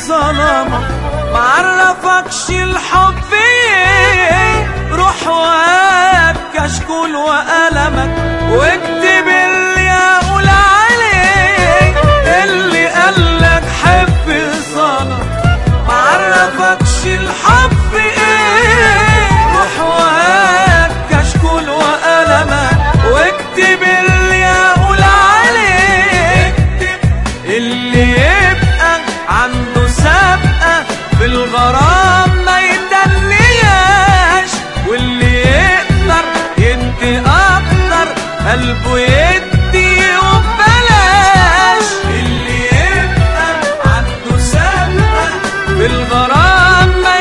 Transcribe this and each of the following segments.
ظلمك معرفكش الحب ايه روح وهات كشكول وقلمك واكتب اللي اقول عليه اللي قالك حب ظلمك معرفكش الحب ايه روح وهات كشكول وقلمك واكتب اللي اقول عليه اللي يبقى عنده سابقة في الغرام ما يدلياش واللي يقدر يدي اكتر قلبه يدي وببلاش اللي يبقى عنده سابقة في الغرام ما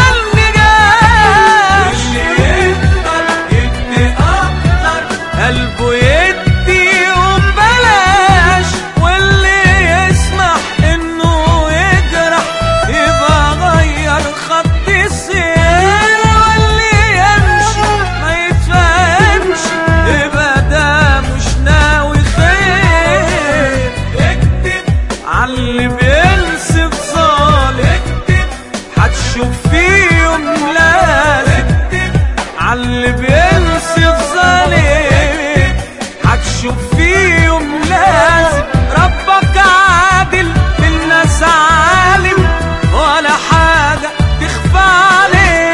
يدلياش واللي يقدر يدي اكتر قلبه يدي وببلاش واللي يسمح انه يجرح يبقى غير خط السير واللي يمشي ما يتفهمش يبقى ده مش ناوي خير اكتب عاللي بينسف ظالم اكتب هتشوف فيهم لازم عاللي بينسف ظالم هتشوف فيهم لازم ربك عادل الناس عالم ولا حاجة تخفى عليه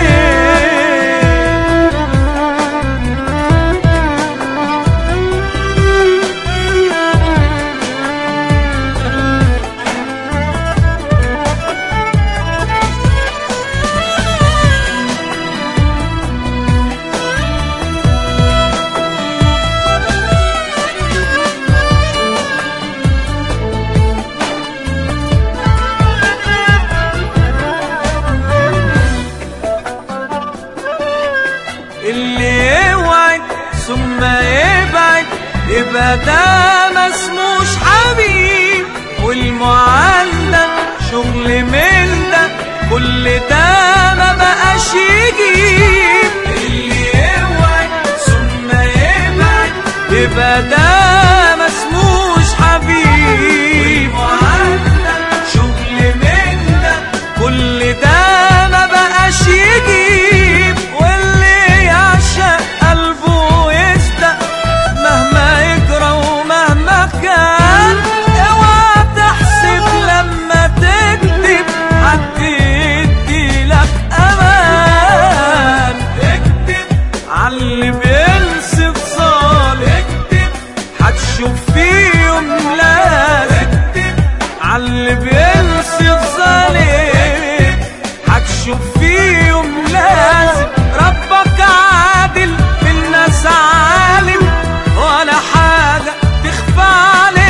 اللي يوعد ثم يبعد يبقى ده ما اسموش حبيب والمعلق شغل من ده كل ده ما بقاش يجيب اللي يوعد ثم يبعد يبقى ده ما اسموش حبيب والمعلق شغل من ده كل ده ما بقاش يجيب واللي يعشق قلبه يصدق مهما يجرى ومهما كان اوعى تحسب لما تكتب حد يدي لك امان اكتب عاللي بينسف ظالم اكتب هتشوف فيهم لازم عاللي بينسف ظالم هتشوف فيهم لازم ربك عادل الناس عالم ولا حاجة تخفى عليه